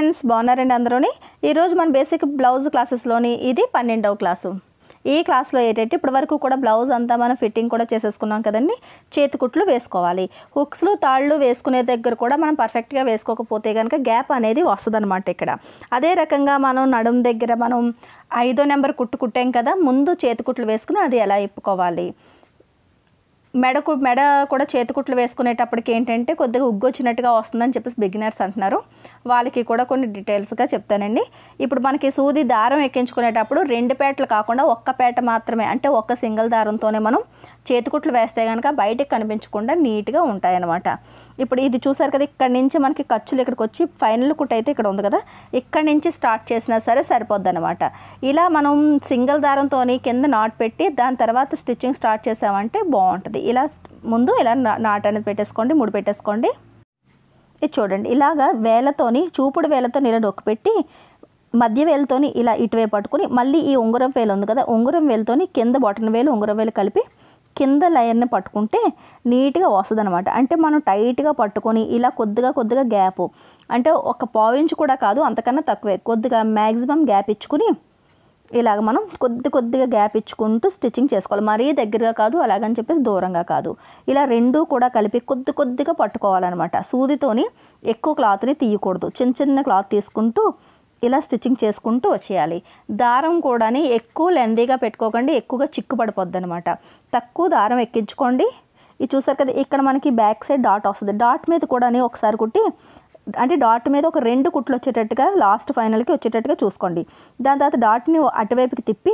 friends బాగున్నారండి అందరూని ఈరోజు మన బేసిక్ బ్లౌజ్ క్లాసెస్లోని ఇది పన్నెండవ క్లాసు ఈ క్లాస్లో ఏంటంటే ఇప్పటి వరకు కూడా బ్లౌజ్ అంతా మనం ఫిట్టింగ్ కూడా చేసేసుకున్నాం కదండి చేతి కుట్లు వేసుకోవాలి హుక్స్లు తాళ్ళు వేసుకునే దగ్గర కూడా మనం పర్ఫెక్ట్గా వేసుకోకపోతే కనుక గ్యాప్ అనేది వస్తుంది ఇక్కడ అదే రకంగా మనం నడుం దగ్గర మనం ఐదో నెంబర్ కుట్టు కుట్టాం కదా ముందు చేతి కుట్లు వేసుకుని అది ఎలా ఇప్పుకోవాలి మెడకు మెడ కూడా చేతికుట్లు వేసుకునేటప్పటికి ఏంటంటే కొద్దిగా ఉగ్గు వచ్చినట్టుగా వస్తుందని చెప్పేసి బిగినర్స్ అంటున్నారు వాళ్ళకి కూడా కొన్ని డీటెయిల్స్గా చెప్తానండి ఇప్పుడు మనకి సూది దారం ఎక్కించుకునేటప్పుడు రెండు పేటలు కాకుండా ఒక్క పేట మాత్రమే అంటే ఒక్క సింగిల్ దారంతోనే మనం చేతికుట్లు వేస్తే కనుక బయటకు కనిపించకుండా నీట్గా ఉంటాయన్నమాట ఇప్పుడు ఇది చూసారు కదా ఇక్కడ నుంచి మనకి ఖర్చులు ఇక్కడికి వచ్చి ఫైనల్ కుట్ అయితే ఇక్కడ ఉంది కదా ఇక్కడ నుంచి స్టార్ట్ చేసినా సరే సరిపోద్ది అనమాట ఇలా మనం సింగిల్ దారంతో కింద నాట్ పెట్టి దాని తర్వాత స్టిచ్చింగ్ స్టార్ట్ చేసామంటే బాగుంటుంది ఇలా ముందు ఇలా నా- నాట్ అనేది పెట్టేసుకోండి ముడి పెట్టేసుకోండి ఇది చూడండి ఇలాగా వేలతోని చూపుడు వేలతో ఇలా నొక్కి పెట్టి మధ్య వేలుతోని ఇలా ఇటువైపు పట్టుకుని మళ్ళీ ఈ ఉంగరం వేలు ఉంది కదా ఉంగరం వేలుతోని కింద బొటన వేలు ఉంగరం వేలు కలిపి కింద లైర్ని పట్టుకుంటే నీట్గా వస్తుంది అనమాట అంటే మనం టైట్గా పట్టుకొని ఇలా కొద్దిగా కొద్దిగా గ్యాప్ అంటే ఒక పావించి కూడా కాదు అంతకన్నా తక్కువే కొద్దిగా మ్యాక్సిమం గ్యాప్ ఇచ్చుకుని ఇలాగ మనం కొద్ది కొద్దిగా గ్యాప్ ఇచ్చుకుంటూ స్టిచ్చింగ్ చేసుకోవాలి మరీ దగ్గరగా కాదు అలాగని చెప్పేసి దూరంగా కాదు ఇలా రెండూ కూడా కలిపి కొద్ది కొద్దిగా పట్టుకోవాలన్నమాట సూదితోని ఎక్కువ క్లాత్ని తీయకూడదు చిన్న చిన్న క్లాత్ తీసుకుంటూ ఇలా స్టిచ్చింగ్ చేసుకుంటూ వచ్చేయాలి దారం కూడా ఎక్కువ లెందీగా పెట్టుకోకండి ఎక్కువగా చిక్కు పడిపోద్ది అనమాట తక్కువ దారం ఎక్కించుకోండి ఇది చూసారు కదా ఇక్కడ మనకి బ్యాక్ సైడ్ డాట్ వస్తుంది డాట్ మీద కూడా ఒకసారి కుట్టి అంటే డాట్ మీద ఒక రెండు కుట్లు వచ్చేటట్టుగా లాస్ట్ ఫైనల్కి వచ్చేటట్టుగా చూసుకోండి దాని తర్వాత డాట్ని అటువైపుకి తిప్పి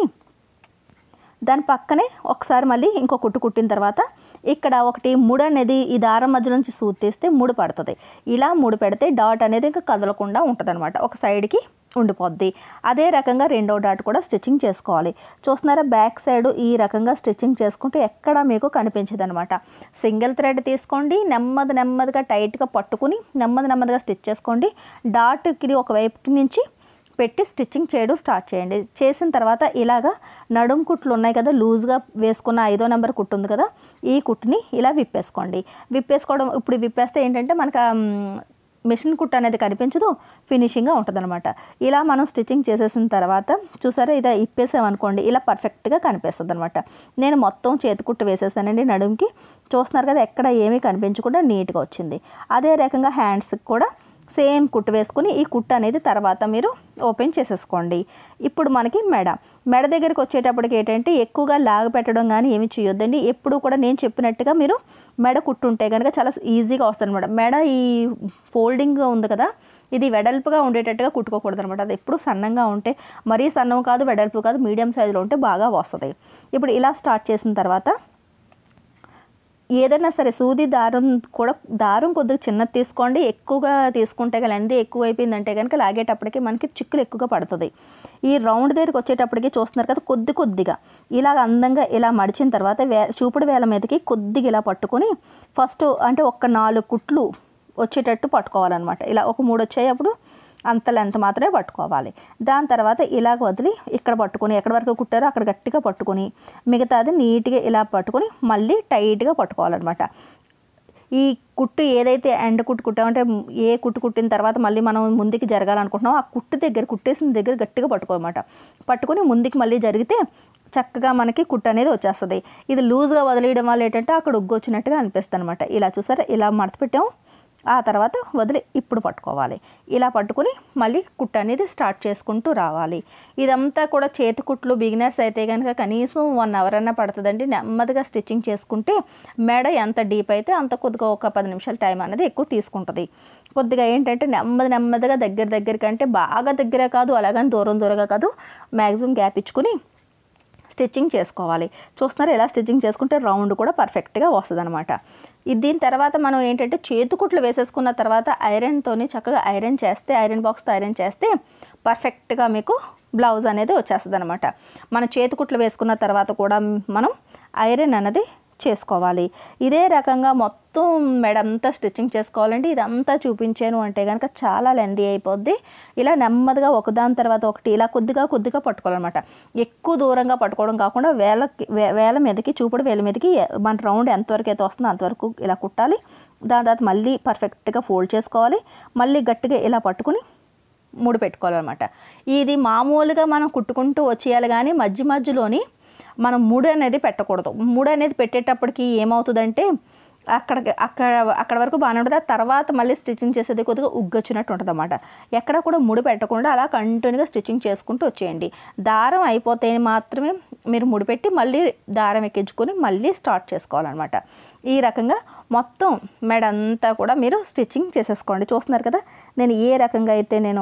దాని పక్కనే ఒకసారి మళ్ళీ ఇంకో కుట్టు కుట్టిన తర్వాత ఇక్కడ ఒకటి ముడి అనేది ఈ దారం మధ్య నుంచి సూది తీస్తే ముడి పడుతుంది ఇలా ముడి పెడితే డాట్ అనేది ఇంకా కదలకుండా ఉంటుంది అనమాట ఒక సైడ్కి ఉండిపోద్ది అదే రకంగా రెండో డాట్ కూడా స్టిచ్చింగ్ చేసుకోవాలి చూస్తున్నారా బ్యాక్ సైడ్ ఈ రకంగా స్టిచ్చింగ్ చేసుకుంటే ఎక్కడ మీకు కనిపించదు అనమాట సింగిల్ థ్రెడ్ తీసుకోండి నెమ్మది నెమ్మదిగా టైట్గా పట్టుకుని నెమ్మది నెమ్మదిగా స్టిచ్ చేసుకోండి డాట్కి ఒకవైపు నుంచి పెట్టి స్టిచ్చింగ్ చేయడం స్టార్ట్ చేయండి చేసిన తర్వాత ఇలాగా నడుం కుట్లు ఉన్నాయి కదా లూజ్గా వేసుకున్న ఐదో నెంబర్ కుట్టు ఉంది కదా ఈ కుట్టుని ఇలా విప్పేసుకోండి విప్పేసుకోవడం ఇప్పుడు విప్పేస్తే ఏంటంటే మనకు ఆ, మ్, మిషన్ కుట్టు అనేది కనిపించదు ఫినిషింగ్గా ఉంటుంది అనమాట ఇలా మనం స్టిచ్చింగ్ చేసేసిన తర్వాత చూసారా ఇదా ఇప్పేసామనుకోండి ఇలా పర్ఫెక్ట్గా కనిపిస్తుంది అనమాట నేను మొత్తం చేతి కుట్టు వేసేసానండి నడుంకి చూస్తున్నారు కదా ఎక్కడ ఏమీ కనిపించకుండా నీట్గా వచ్చింది అదే రకంగా హ్యాండ్స్కి కూడా సేమ్ కుట్టు వేసుకుని ఈ కుట్టు అనేది తర్వాత మీరు ఓపెన్ చేసేసుకోండి ఇప్పుడు మనకి మెడ మెడ దగ్గరికి వచ్చేటప్పటికి ఏంటంటే ఎక్కువగా లాగ పెట్టడం కానీ ఏమి చేయొద్దండి ఎప్పుడు కూడా నేను చెప్పినట్టుగా మీరు మెడ కుట్టు ఉంటే కనుక చాలా ఈజీగా వస్తుంది అనమాట మెడ ఈ ఫోల్డింగ్ ఉంది కదా ఇది వెడల్పుగా ఉండేటట్టుగా కుట్టుకోకూడదు అనమాట అది ఎప్పుడు సన్నంగా ఉంటే మరీ సన్నం కాదు వెడల్పు కాదు మీడియం సైజులో ఉంటే బాగా వస్తుంది ఇప్పుడు ఇలా స్టార్ట్ చేసిన తర్వాత ఏదైనా సరే సూది దారం కూడా దారం కొద్దిగా చిన్నది తీసుకోండి ఎక్కువగా తీసుకుంటే కనుక లెంది ఎక్కువ అయిపోయిందంటే కనుక లాగేటప్పటికి మనకి చిక్కులు ఎక్కువగా పడుతుంది ఈ రౌండ్ దగ్గరికి వచ్చేటప్పటికి చూస్తున్నారు కదా కొద్ది కొద్దిగా ఇలాగ అందంగా ఇలా మడిచిన తర్వాత వే చూపుడు వేల మీదకి కొద్దిగా ఇలా పట్టుకొని ఫస్ట్ అంటే ఒక నాలుగు కుట్లు వచ్చేటట్టు పట్టుకోవాలన్నమాట ఇలా ఒక మూడు వచ్చాయి అప్పుడు అంత లెంత్ మాత్రమే పట్టుకోవాలి దాని తర్వాత ఇలాగ వదిలి ఇక్కడ పట్టుకొని ఎక్కడి వరకు కుట్టారో అక్కడ గట్టిగా పట్టుకొని మిగతాది నీట్గా ఇలా పట్టుకొని మళ్ళీ టైట్గా పట్టుకోవాలన్నమాట ఈ కుట్టు ఏదైతే ఎండ కుట్టు కుట్టామంటే ఏ కుట్టు కుట్టిన తర్వాత మళ్ళీ మనం ముందుకి జరగాలనుకుంటున్నామో ఆ కుట్టు దగ్గర కుట్టేసిన దగ్గర గట్టిగా పట్టుకోమాట పట్టుకొని ముందుకి మళ్ళీ జరిగితే చక్కగా మనకి కుట్టు అనేది వచ్చేస్తుంది ఇది లూజ్గా వదిలేయడం వల్ల ఏంటంటే అక్కడ ఉగ్గు వచ్చినట్టుగా అనిపిస్తుంది అనమాట ఇలా చూసారా ఇలా మడత పెట్టాము ఆ తర్వాత వదిలి ఇప్పుడు పట్టుకోవాలి ఇలా పట్టుకుని మళ్ళీ కుట్టు అనేది స్టార్ట్ చేసుకుంటూ రావాలి ఇదంతా కూడా చేతి కుట్లు బిగినర్స్ అయితే కనుక కనీసం వన్ అవర్ అన్నా పడుతుందండి నెమ్మదిగా స్టిచ్చింగ్ చేసుకుంటే మెడ ఎంత డీప్ అయితే అంత కొద్దిగా ఒక పది నిమిషాల టైం అనేది ఎక్కువ తీసుకుంటుంది కొద్దిగా ఏంటంటే నెమ్మది నెమ్మదిగా దగ్గర దగ్గర కంటే బాగా దగ్గర కాదు అలాగని దూరం దూరంగా కాదు మ్యాక్సిమం గ్యాప్ ఇచ్చుకుని స్టిచ్చింగ్ చేసుకోవాలి చూస్తున్నారు ఎలా స్టిచ్చింగ్ చేసుకుంటే రౌండ్ కూడా పర్ఫెక్ట్గా వస్తుంది అనమాట దీని తర్వాత మనం ఏంటంటే చేతుకుట్లు వేసేసుకున్న తర్వాత ఐరన్తోని చక్కగా ఐరన్ చేస్తే ఐరన్ బాక్స్తో ఐరన్ చేస్తే పర్ఫెక్ట్గా మీకు బ్లౌజ్ అనేది వచ్చేస్తుంది అనమాట మన చేతికుట్లు వేసుకున్న తర్వాత కూడా మనం ఐరన్ అనేది చేసుకోవాలి ఇదే రకంగా మొత్తం మెడంతా స్టిచ్చింగ్ చేసుకోవాలండి ఇదంతా చూపించాను అంటే కనుక చాలా లెందీ అయిపోద్ది ఇలా నెమ్మదిగా ఒకదాని తర్వాత ఒకటి ఇలా కొద్దిగా కొద్దిగా పట్టుకోవాలన్నమాట ఎక్కువ దూరంగా పట్టుకోవడం కాకుండా వేలకి వే- వేల మీదకి చూపుడు వేల మీదకి మన రౌండ్ ఎంతవరకు అయితే వస్తుందో అంతవరకు ఇలా కుట్టాలి దాని తర్వాత మళ్ళీ పర్ఫెక్ట్గా ఫోల్డ్ చేసుకోవాలి మళ్ళీ గట్టిగా ఇలా పట్టుకుని ముడి పెట్టుకోవాలన్నమాట ఇది మామూలుగా మనం కుట్టుకుంటూ వచ్చేయాలి కానీ మధ్య మధ్యలోని మనం ముడి అనేది పెట్టకూడదు ముడి అనేది పెట్టేటప్పటికి ఏమవుతుందంటే అక్కడ అక్కడ అక్కడ వరకు బాగానే ఉంటుంది ఆ తర్వాత మళ్ళీ స్టిచ్చింగ్ చేసేది కొద్దిగా ఉగ్గొచ్చినట్టు ఉంటుంది అనమాట ఎక్కడ కూడా ముడి పెట్టకుండా అలా కంటిన్యూగా స్టిచ్చింగ్ చేసుకుంటూ వచ్చేయండి దారం అయిపోతే మాత్రమే మీరు ముడిపెట్టి మళ్ళీ దారం ఎక్కించుకొని మళ్ళీ స్టార్ట్ చేసుకోవాలన్నమాట ఈ రకంగా మొత్తం మెడ అంతా కూడా మీరు స్టిచ్చింగ్ చేసేసుకోండి చూస్తున్నారు కదా నేను ఏ రకంగా అయితే నేను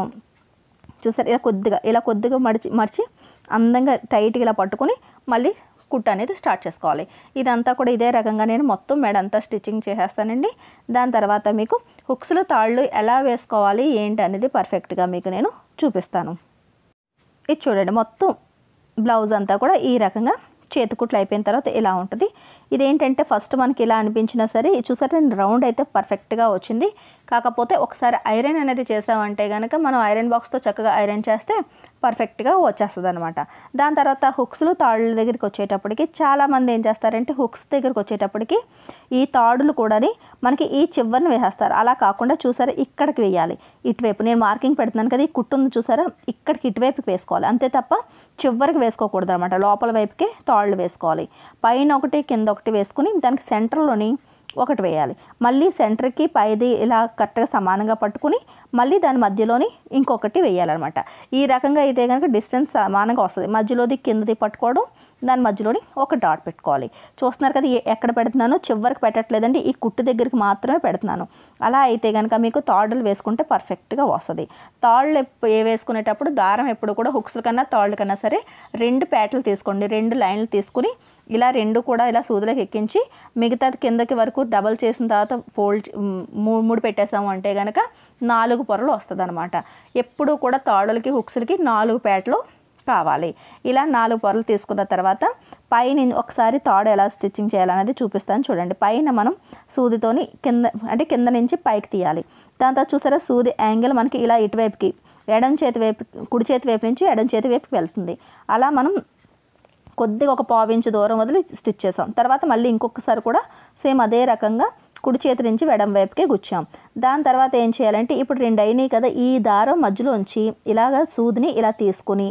చూసారు ఇలా కొద్దిగా ఇలా కొద్దిగా మడిచి మడిచి అందంగా టైట్గా ఇలా పట్టుకొని మళ్ళీ కుట్టు అనేది స్టార్ట్ చేసుకోవాలి ఇదంతా కూడా ఇదే రకంగా నేను మొత్తం మెడ అంతా స్టిచ్చింగ్ చేసేస్తానండి దాని తర్వాత మీకు హుక్స్లో తాళ్ళు ఎలా వేసుకోవాలి ఏంటి అనేది పర్ఫెక్ట్గా మీకు నేను చూపిస్తాను ఇది చూడండి మొత్తం బ్లౌజ్ అంతా కూడా ఈ రకంగా చేతికుట్లు అయిపోయిన తర్వాత ఇలా ఉంటుంది ఇదేంటంటే ఫస్ట్ మనకి ఇలా అనిపించినా సరే ఇది చూసారు నేను రౌండ్ అయితే పర్ఫెక్ట్గా వచ్చింది కాకపోతే ఒకసారి ఐరన్ అనేది చేసామంటే కనుక మనం ఐరన్ బాక్స్తో చక్కగా ఐరన్ చేస్తే పర్ఫెక్ట్గా వచ్చేస్తుంది అనమాట దాని తర్వాత హుక్స్లు తాళ్ళ దగ్గరికి వచ్చేటప్పటికి చాలామంది ఏం చేస్తారంటే హుక్స్ దగ్గరికి వచ్చేటప్పటికి ఈ తాడులు కూడాని మనకి ఈ చివరిని వేసేస్తారు అలా కాకుండా చూసారా ఇక్కడికి వేయాలి ఇటువైపు నేను మార్కింగ్ పెడుతున్నాను కదా ఈ కుట్టు ఉంది చూసారా ఇక్కడికి ఇటువైపుకి వేసుకోవాలి అంతే తప్ప చివరికి వేసుకోకూడదు అనమాట లోపల వైపుకే తాళ్ళు వేసుకోవాలి పైన ఒకటి కింద ఒకటి వేసుకుని దానికి సెంటర్లోని ఒకటి వేయాలి మళ్ళీ సెంటర్కి పైది ఇలా కరెక్ట్గా సమానంగా పట్టుకుని మళ్ళీ దాని మధ్యలోని ఇంకొకటి వేయాలన్నమాట ఈ రకంగా అయితే కనుక డిస్టెన్స్ సమానంగా వస్తుంది మధ్యలోది కిందది పట్టుకోవడం దాని మధ్యలోని ఒక డాట్ పెట్టుకోవాలి చూస్తున్నారు కదా ఏ- ఎక్కడ పెడుతున్నానో చివరికి పెట్టట్లేదండి ఈ కుట్టు దగ్గరికి మాత్రమే పెడుతున్నాను అలా అయితే కనుక మీకు తాడులు వేసుకుంటే పర్ఫెక్ట్గా వస్తుంది తాళ్ళు ఎప్పు- ఏ వేసుకునేటప్పుడు దారం ఎప్పుడు కూడా హుక్స్ల కన్నా తాళ్ళు కన్నా సరే రెండు ప్యాట్లు తీసుకోండి రెండు లైన్లు తీసుకుని ఇలా రెండు కూడా ఇలా సూదులకు ఎక్కించి మిగతాది కిందకి వరకు డబల్ చేసిన తర్వాత ఫోల్డ్ మూడు మూడు పెట్టేసాము అంటే కనుక నాలుగు పొరలు వస్తుంది అనమాట ఎప్పుడు కూడా తాడులకి హుక్స్లకి నాలుగు పేటలు కావాలి ఇలా నాలుగు పొరలు తీసుకున్న తర్వాత పైన ఒకసారి తాడు ఎలా స్టిచ్చింగ్ చేయాలనేది చూపిస్తాను చూడండి పైన మనం సూదితోని కింద అంటే కింద నుంచి పైకి తీయాలి దాని తర్వాత చూసారా సూది యాంగిల్ మనకి ఇలా ఇటువైపుకి ఎడం చేతి వైపు కుడి చేతి వైపు నుంచి ఎడం చేతి వైపుకి వెళ్తుంది అలా మనం కొద్దిగా ఒక పావు ఇంచు దూరం వదిలి స్టిచ్ చేసాం తర్వాత మళ్ళీ ఇంకొకసారి కూడా సేమ్ అదే రకంగా కుడి చేతి నుంచి వెడం వైపుకే గుచ్చాం దాని తర్వాత ఏం చేయాలంటే ఇప్పుడు రెండు అయినాయి కదా ఈ దారం మధ్యలోంచి ఇలాగ సూదిని ఇలా తీసుకుని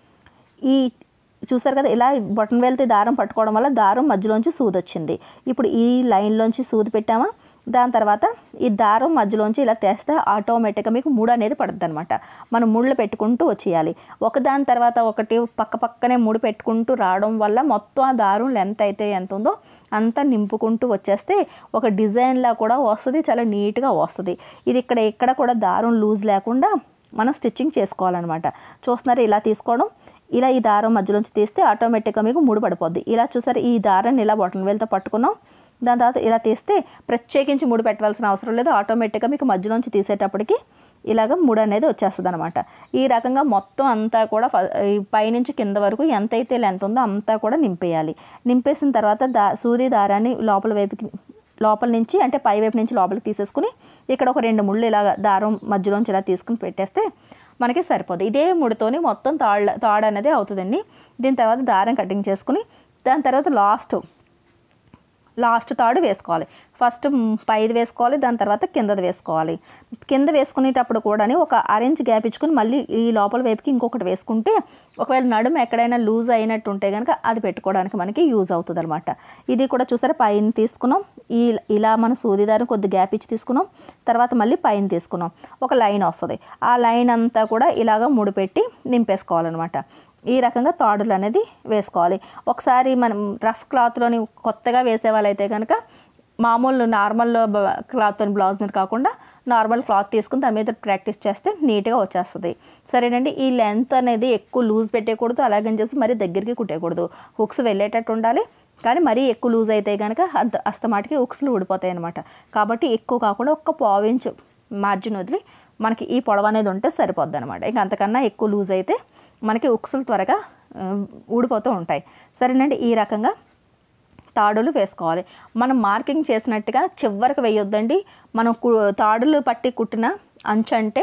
ఈ చూసారు కదా ఇలా బటన్ వెళ్తే దారం పట్టుకోవడం వల్ల దారం మధ్యలోంచి సూది వచ్చింది ఇప్పుడు ఈ లైన్లోంచి సూది పెట్టామా దాని తర్వాత ఈ దారం మధ్యలోంచి ఇలా తెస్తే ఆటోమేటిక్గా మీకు ముడు అనేది పడుతుంది అనమాట మనం ముళ్ళు పెట్టుకుంటూ వచ్చేయాలి ఒకదాని తర్వాత ఒకటి పక్క పక్కనే ముడి పెట్టుకుంటూ రావడం వల్ల మొత్తం ఆ దారం లెంత్ అయితే ఎంత ఉందో అంతా నింపుకుంటూ వచ్చేస్తే ఒక డిజైన్లా కూడా వస్తుంది చాలా నీట్గా వస్తుంది ఇది ఇక్కడ ఎక్కడ కూడా దారం లూజ్ లేకుండా మనం స్టిచ్చింగ్ చేసుకోవాలన్నమాట చూస్తున్నారు ఇలా తీసుకోవడం ఇలా ఈ దారం మధ్యలోంచి తీస్తే ఆటోమేటిక్గా మీకు ముడి పడిపోద్ది ఇలా చూసారు ఈ దారాన్ని ఇలా బొటన్ వేలతో పట్టుకున్నాం దాని తర్వాత ఇలా తీస్తే ప్రత్యేకించి ముడి పెట్టవలసిన అవసరం లేదు ఆటోమేటిక్గా మీకు మధ్యలోంచి తీసేటప్పటికి ఇలాగ ముడి అనేది వచ్చేస్తుంది అనమాట ఈ రకంగా మొత్తం అంతా కూడా ఫ- ఈ పైనుంచి కింద వరకు ఎంత అయితే లెంత్ ఉందో అంతా కూడా నింపేయాలి నింపేసిన తర్వాత దా సూది దారాన్ని లోపల వైపుకి లోపల నుంచి అంటే పై వైపు నుంచి లోపలికి తీసేసుకుని ఇక్కడ ఒక రెండు ముళ్ళు ఇలాగ దారం మధ్యలోంచి ఇలా తీసుకుని పెట్టేస్తే మనకి సరిపోదు ఇదే ముడితోని మొత్తం తాళ్ళ తాడు అనేది అవుతుందండి దీని తర్వాత దారం కటింగ్ చేసుకుని దాని తర్వాత లాస్ట్ లాస్ట్ తాడు వేసుకోవాలి ఫస్ట్ మ్, పైది వేసుకోవాలి దాని తర్వాత కిందది వేసుకోవాలి కింద వేసుకునేటప్పుడు కూడా ఒక అరెంజ్ గ్యాప్ ఇచ్చుకుని మళ్ళీ ఈ లోపల వైపుకి ఇంకొకటి వేసుకుంటే ఒకవేళ నడుము ఎక్కడైనా లూజ్ అయినట్టు ఉంటే కనుక అది పెట్టుకోవడానికి మనకి యూజ్ అవుతుంది అనమాట ఇది కూడా చూసారా పైన తీసుకున్నాం ఈ ఇలా మన సూదిదారం కొద్ది గ్యాప్ ఇచ్చి తీసుకున్నాం తర్వాత మళ్ళీ పైన తీసుకున్నాం ఒక లైన్ వస్తుంది ఆ లైన్ అంతా కూడా ఇలాగ ముడిపెట్టి నింపేసుకోవాలన్నమాట ఈ రకంగా తాడులు అనేది వేసుకోవాలి ఒకసారి మనం రఫ్ క్లాత్లోని కొత్తగా వేసే వాళ్ళైతే కనుక మామూలు నార్మల్ క్లాత్తో బ్లౌజ్ మీద కాకుండా నార్మల్ క్లాత్ తీసుకుని దాని మీద ప్రాక్టీస్ చేస్తే నీట్గా వచ్చేస్తుంది సరేనండి ఈ లెంత్ అనేది ఎక్కువ లూజ్ పెట్టేయకూడదు అలాగని చెప్పి మరీ దగ్గరికి కుట్టేయకూడదు హుక్స్ వెళ్ళేటట్టు ఉండాలి కానీ మరీ ఎక్కువ లూజ్ అయితే కనుక అంత అస్తమాటికి హుక్స్లు ఊడిపోతాయి అనమాట కాబట్టి ఎక్కువ కాకుండా ఒక్క పావు ఇంచు మార్జిన్ వదిలి మనకి ఈ పొడవు అనేది ఉంటే సరిపోద్ది అనమాట ఇంకా అంతకన్నా ఎక్కువ లూజ్ అయితే మనకి ఉక్సులు త్వరగా ఆ, ఊడిపోతూ ఉంటాయి సరేనండి ఈ రకంగా తాడులు వేసుకోవాలి మనం మార్కింగ్ చేసినట్టుగా చివరికి వేయొద్దండి మనం కు- తాడులు పట్టి కుట్టిన అంచు అంటే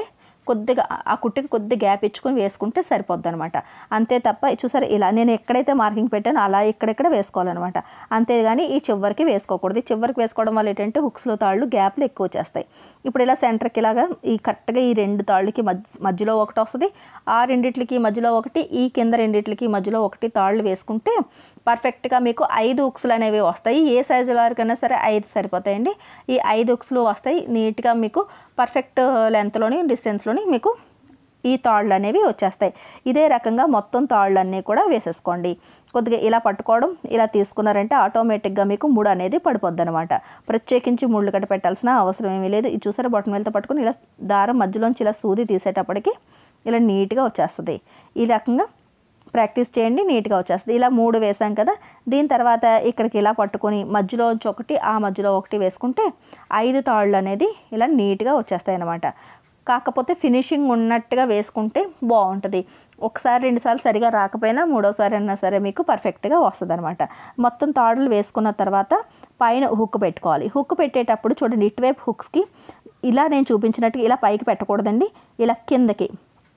కొద్దిగా ఆ కుట్టుకి కొద్ది గ్యాప్ ఇచ్చుకొని వేసుకుంటే సరిపోద్ది అనమాట అంతే తప్ప చూసారు ఇలా నేను ఎక్కడైతే మార్కింగ్ పెట్టానో అలా ఇక్కడెక్కడ వేసుకోవాలన్నమాట అంతేగాని ఈ చివరికి వేసుకోకూడదు ఈ చివరికి వేసుకోవడం వల్ల ఏంటంటే హుక్స్లో తాళ్ళు గ్యాప్లు ఎక్కువ వచ్చేస్తాయి ఇప్పుడు ఇలా సెంటర్కి ఇలాగా ఈ కరెక్ట్గా ఈ రెండు తాళ్ళకి మధ్య మధ్యలో ఒకటి వస్తుంది ఆ రెండిట్లకి మధ్యలో ఒకటి ఈ కింద రెండిట్లకి మధ్యలో ఒకటి తాళ్ళు వేసుకుంటే పర్ఫెక్ట్గా మీకు ఐదు ఉక్సులు అనేవి వస్తాయి ఏ సైజు వారికైనా సరే ఐదు సరిపోతాయండి ఈ ఐదు ఉక్సులు వస్తాయి నీట్గా మీకు పర్ఫెక్ట్ లెంత్లోని డిస్టెన్స్లోని మీకు ఈ తాళ్ళు అనేవి వచ్చేస్తాయి ఇదే రకంగా మొత్తం తాళ్ళు అన్నీ కూడా వేసేసుకోండి కొద్దిగా ఇలా పట్టుకోవడం ఇలా తీసుకున్నారంటే ఆటోమేటిక్గా మీకు ముడు అనేది పడిపోద్ది అనమాట ప్రత్యేకించి ముళ్ళు కట్ట పెట్టాల్సిన అవసరం ఏమీ లేదు ఇది చూసారా బొట్టన వేలతో పట్టుకొని ఇలా దారం మధ్యలోంచి ఇలా సూది తీసేటప్పటికి ఇలా నీట్గా వచ్చేస్తుంది ఈ రకంగా ప్రాక్టీస్ చేయండి నీట్గా వచ్చేస్తుంది ఇలా మూడు వేసాం కదా దీని తర్వాత ఇక్కడికి ఇలా పట్టుకొని మధ్యలోంచి ఒకటి ఆ మధ్యలో ఒకటి వేసుకుంటే ఐదు తాళ్ళు అనేది ఇలా నీట్గా వచ్చేస్తాయి అన్నమాట కాకపోతే ఫినిషింగ్ ఉన్నట్టుగా వేసుకుంటే బాగుంటుంది ఒకసారి రెండుసార్లు సరిగా రాకపోయినా మూడోసారి అయినా సరే మీకు పర్ఫెక్ట్గా వస్తుంది అనమాట మొత్తం తాడులు వేసుకున్న తర్వాత పైన హుక్ పెట్టుకోవాలి హుక్ పెట్టేటప్పుడు చూడండి ఇటువైపు హుక్స్కి ఇలా నేను చూపించినట్టుగా ఇలా పైకి పెట్టకూడదండి ఇలా కిందకి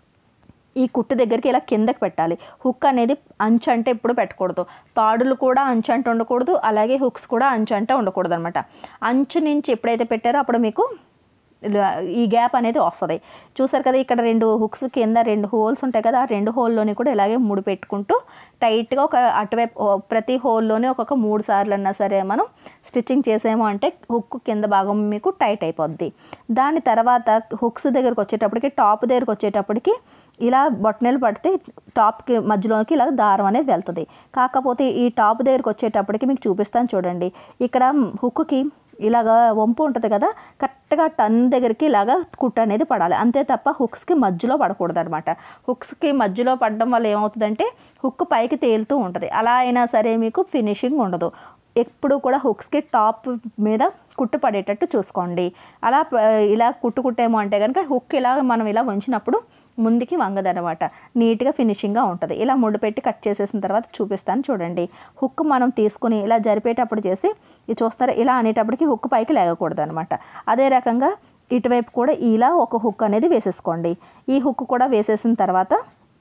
ఈ కుట్టు దగ్గరికి ఇలా కిందకి పెట్టాలి హుక్ అనేది అంచు అంటే ఎప్పుడు పెట్టకూడదు తాడులు కూడా అంచు అంటే ఉండకూడదు అలాగే హుక్స్ కూడా అంచు అంటే ఉండకూడదు అనమాట అంచు నుంచి ఎప్పుడైతే పెట్టారో అప్పుడు మీకు ఇలా ఈ గ్యాప్ అనేది వస్తుంది చూసారు కదా ఇక్కడ రెండు హుక్స్ కింద రెండు హోల్స్ ఉంటాయి కదా ఆ రెండు హోల్లోని కూడా ఇలాగే ముడి పెట్టుకుంటూ టైట్గా ఒక అటువైపు ఓ- ప్రతి హోల్లోనే ఒక్కొక్క మూడు సార్లు అన్నా సరే మనం స్టిచ్చింగ్ చేసాము అంటే హుక్ కింద భాగం మీకు టైట్ అయిపోద్ది దాని తర్వాత హుక్స్ దగ్గరకు వచ్చేటప్పటికి టాప్ దగ్గరకు వచ్చేటప్పటికి ఇలా బొట్టనెలు పడితే టాప్కి మధ్యలోకి ఇలా దారం అనేది వెళ్తుంది కాకపోతే ఈ టాప్ దగ్గరకు వచ్చేటప్పటికి మీకు చూపిస్తాను చూడండి ఇక్కడ హుక్కి ఇలాగా వంపు ఉంటుంది కదా కరెక్ట్గా టన్ దగ్గరికి ఇలాగా కుట్ట అనేది పడాలి అంతే తప్ప హుక్స్కి మధ్యలో పడకూడదు అనమాట హుక్స్కి మధ్యలో పడడం వల్ల ఏమవుతుందంటే హుక్ పైకి తేలుతూ ఉంటుంది అలా అయినా సరే మీకు ఫినిషింగ్ ఉండదు ఎప్పుడు కూడా హుక్స్కి టాప్ మీద కుట్టు పడేటట్టు చూసుకోండి అలా ప- ఇలా కుట్టు కుట్టేమో అంటే కనుక హుక్ ఇలా మనం ఇలా ఉంచినప్పుడు ముందుకి వంగదనమాట నీట్గా ఫినిషింగ్గా ఉంటుంది ఇలా ముడి పెట్టి కట్ చేసేసిన తర్వాత చూపిస్తాను చూడండి హుక్ మనం తీసుకుని ఇలా జరిపేటప్పుడు చేసి ఇది చూస్తారా ఇలా అనేటప్పటికి హుక్ పైకి లేగకూడదు అనమాట అదే రకంగా ఇటువైపు కూడా ఇలా ఒక హుక్ అనేది వేసేసుకోండి ఈ హుక్ కూడా వేసేసిన తర్వాత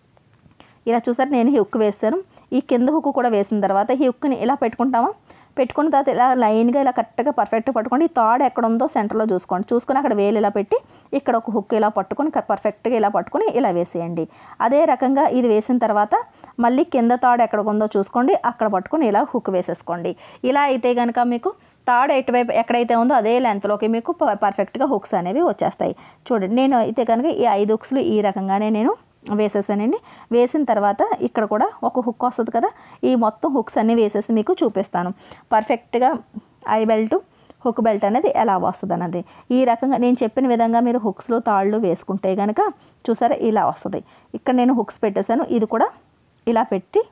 ఇలా చూసారు నేను ఈ హుక్ వేస్తాను ఈ కింద హుక్ కూడా వేసిన తర్వాత ఈ హుక్ని ఇలా పెట్టుకుంటామా పెట్టుకున్న తర్వాత ఇలా లైన్గా ఇలా కరెక్ట్గా పర్ఫెక్ట్గా పట్టుకోండి ఈ తాడు ఎక్కడ ఉందో సెంటర్లో చూసుకోండి చూసుకొని అక్కడ వేలు ఇలా పెట్టి ఇక్కడ ఒక హుక్ ఇలా పట్టుకొని పర్ఫెక్ట్గా ఇలా పట్టుకొని ఇలా వేసేయండి అదే రకంగా ఇది వేసిన తర్వాత మళ్ళీ కింద తాడు ఎక్కడ ఉందో చూసుకోండి అక్కడ పట్టుకొని ఇలా హుక్ వేసేసుకోండి ఇలా అయితే కనుక మీకు తాడు ఎటువైపు ఎక్కడైతే ఉందో అదే లెంత్లోకి మీకు ప- పర్ఫెక్ట్గా హుక్స్ అనేవి వచ్చేస్తాయి చూడండి నేను అయితే కనుక ఈ ఐదు హుక్స్లు ఈ రకంగానే నేను వేసేసానండి వేసిన తర్వాత ఇక్కడ కూడా ఒక హుక్ వస్తుంది కదా ఈ మొత్తం హుక్స్ అన్నీ వేసేసి మీకు చూపిస్తాను పర్ఫెక్ట్గా ఐ బెల్ట్ హుక్ బెల్ట్ అనేది ఎలా వస్తుంది అన్నది ఈ రకంగా నేను చెప్పిన విధంగా మీరు హుక్స్లో తాళ్ళు వేసుకుంటే కనుక చూసారా ఇలా వస్తుంది ఇక్కడ నేను హుక్స్ పెట్టేశాను ఇది కూడా ఇలా పెట్టి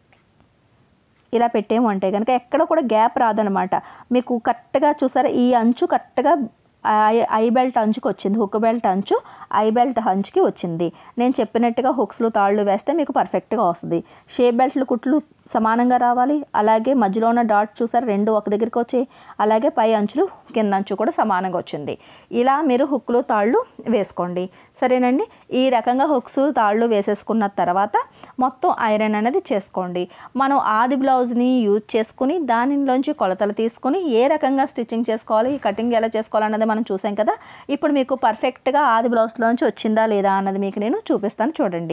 ఇలా పెట్టేము అంటే కనుక ఎక్కడ కూడా గ్యాప్ రాదనమాట మీకు కరెక్ట్గా చూసారా ఈ అంచు కరెక్ట్గా ఐ- ఐ బెల్ట్ అంచుకి వచ్చింది హుక్ బెల్ట్ అంచు ఐ బెల్ట్ అంచుకి వచ్చింది నేను చెప్పినట్టుగా హుక్స్లు తాళ్ళు వేస్తే మీకు పర్ఫెక్ట్గా వస్తుంది షేప్ బెల్ట్లు కుట్లు సమానంగా రావాలి అలాగే మధ్యలో ఉన్న డాట్ చూసారు రెండు ఒక దగ్గరికి వచ్చాయి అలాగే పై అంచులు కింద అంచు కూడా సమానంగా వచ్చింది ఇలా మీరు హుక్లు తాళ్ళు వేసుకోండి సరేనండి ఈ రకంగా హుక్స్ తాళ్ళు వేసేసుకున్న తర్వాత మొత్తం ఐరన్ అనేది చేసుకోండి మనం ఆది బ్లౌజ్ని యూజ్ చేసుకుని దానిలోంచి కొలతలు తీసుకుని ఏ రకంగా స్టిచ్చింగ్ చేసుకోవాలి కటింగ్ ఎలా చేసుకోవాలన్నది మనం చూసాం కదా ఇప్పుడు మీకు పర్ఫెక్ట్గా ఆది బ్లౌజ్లోంచి వచ్చిందా లేదా అన్నది మీకు నేను చూపిస్తాను చూడండి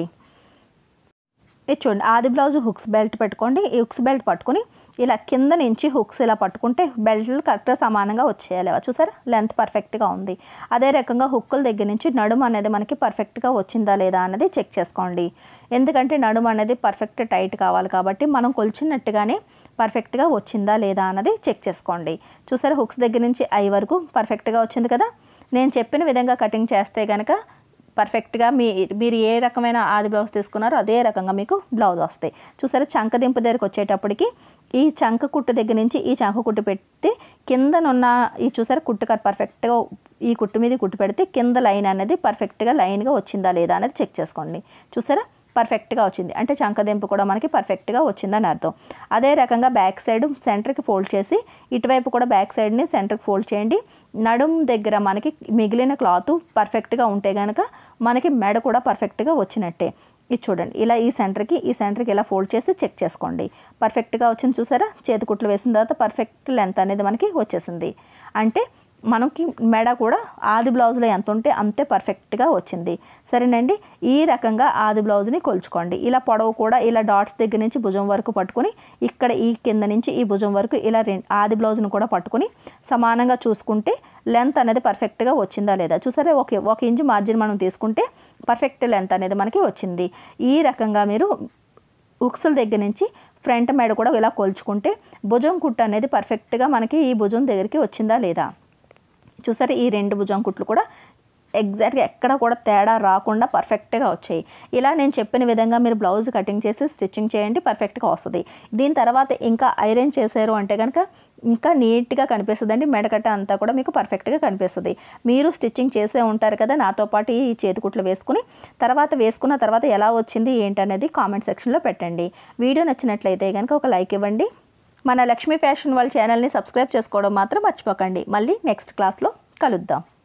ఇది చూడండి ఆది బ్లౌజ్ హుక్స్ బెల్ట్ పెట్టుకోండి ఈ హుక్స్ బెల్ట్ పట్టుకుని ఇలా కింద నుంచి హుక్స్ ఇలా పట్టుకుంటే బెల్ట్లు కరెక్ట్గా సమానంగా వచ్చేయాలి చూసారా లెంత్ పర్ఫెక్ట్గా ఉంది అదే రకంగా హుక్కుల దగ్గర నుంచి నడుము అనేది మనకి పర్ఫెక్ట్గా వచ్చిందా లేదా అన్నది చెక్ చేసుకోండి ఎందుకంటే నడుము అనేది పర్ఫెక్ట్ టైట్ కావాలి కాబట్టి మనం కొలిచినట్టుగానే పర్ఫెక్ట్గా వచ్చిందా లేదా అన్నది చెక్ చేసుకోండి చూసారా హుక్స్ దగ్గర నుంచి ఐ వరకు పర్ఫెక్ట్గా వచ్చింది కదా నేను చెప్పిన విధంగా కటింగ్ చేస్తే కనుక పర్ఫెక్ట్గా మీ మీరు ఏ రకమైన ఆది బ్లౌజ్ తీసుకున్నారో అదే రకంగా మీకు బ్లౌజ్ వస్తాయి చూసారా చంక దింపు దగ్గరకు వచ్చేటప్పటికి ఈ చంక కుట్టు దగ్గర నుంచి ఈ చంక కుట్టు పెడితే కిందనున్న ఈ చూసారా కుట్టు కట్ పర్ఫెక్ట్గా ఈ కుట్టు మీద కుట్టు పెడితే కింద లైన్ అనేది పర్ఫెక్ట్గా లైన్గా వచ్చిందా లేదా అనేది చెక్ చేసుకోండి చూసారా పర్ఫెక్ట్గా వచ్చింది అంటే చంకదింపు కూడా మనకి పర్ఫెక్ట్గా వచ్చిందని అర్థం అదే రకంగా బ్యాక్ సైడ్ సెంటర్కి ఫోల్డ్ చేసి ఇటువైపు కూడా బ్యాక్ సైడ్ని సెంటర్కి ఫోల్డ్ చేయండి నడుం దగ్గర మనకి మిగిలిన క్లాత్ పర్ఫెక్ట్గా ఉంటే కనుక మనకి మెడ కూడా పర్ఫెక్ట్గా వచ్చినట్టే ఇది చూడండి ఇలా ఈ సెంటర్కి ఈ సెంటర్కి ఇలా ఫోల్డ్ చేసి చెక్ చేసుకోండి పర్ఫెక్ట్గా వచ్చింది చూసారా చేతికుట్లు వేసిన తర్వాత పర్ఫెక్ట్ లెంత్ అనేది మనకి వచ్చేసింది అంటే మనకి మెడ కూడా ఆది బ్లౌజ్లో ఎంత ఉంటే అంతే పర్ఫెక్ట్గా వచ్చింది సరేనండి ఈ రకంగా ఆది బ్లౌజ్ని కొలుచుకోండి ఇలా పొడవు కూడా ఇలా డాట్స్ దగ్గర నుంచి భుజం వరకు పట్టుకుని ఇక్కడ ఈ కింద నుంచి ఈ భుజం వరకు ఇలా రెండు ఆది బ్లౌజ్ని కూడా పట్టుకుని సమానంగా చూసుకుంటే లెంత్ అనేది పర్ఫెక్ట్గా వచ్చిందా లేదా చూసారా ఒక ఒక ఇంచు మార్జిన్ మనం తీసుకుంటే పర్ఫెక్ట్ లెంత్ అనేది మనకి వచ్చింది ఈ రకంగా మీరు ఉక్సుల దగ్గర నుంచి ఫ్రంట్ మెడ కూడా ఇలా కొలుచుకుంటే భుజం కుట్టు అనేది పర్ఫెక్ట్గా మనకి ఈ భుజం దగ్గరికి వచ్చిందా లేదా చూసారా ఈ రెండు భుజం కుట్లు కూడా ఎగ్జాక్ట్గా ఎక్కడ కూడా తేడా రాకుండా పర్ఫెక్ట్గా వచ్చాయి ఇలా నేను చెప్పిన విధంగా మీరు బ్లౌజ్ కటింగ్ చేసి స్టిచ్చింగ్ చేయండి పర్ఫెక్ట్గా వస్తుంది దీని తర్వాత ఇంకా ఐరన్ చేశారు అంటే కనుక ఇంకా నీట్గా కనిపిస్తుందండి మెడకట్ట అంతా కూడా మీకు పర్ఫెక్ట్గా కనిపిస్తుంది మీరు స్టిచ్చింగ్ చేసే ఉంటారు కదా నాతో పాటు ఈ చేతికుట్లు వేసుకుని తర్వాత వేసుకున్న తర్వాత ఎలా వచ్చింది ఏంటనేది కామెంట్ సెక్షన్లో పెట్టండి వీడియో నచ్చినట్లయితే కనుక ఒక లైక్ ఇవ్వండి మన లక్ష్మీ ఫ్యాషన్ వాళ్ళ ఛానల్ని సబ్స్క్రైబ్ చేసుకోవడం మాత్రం మర్చిపోకండి మళ్ళీ నెక్స్ట్ క్లాస్లో కలుద్దాం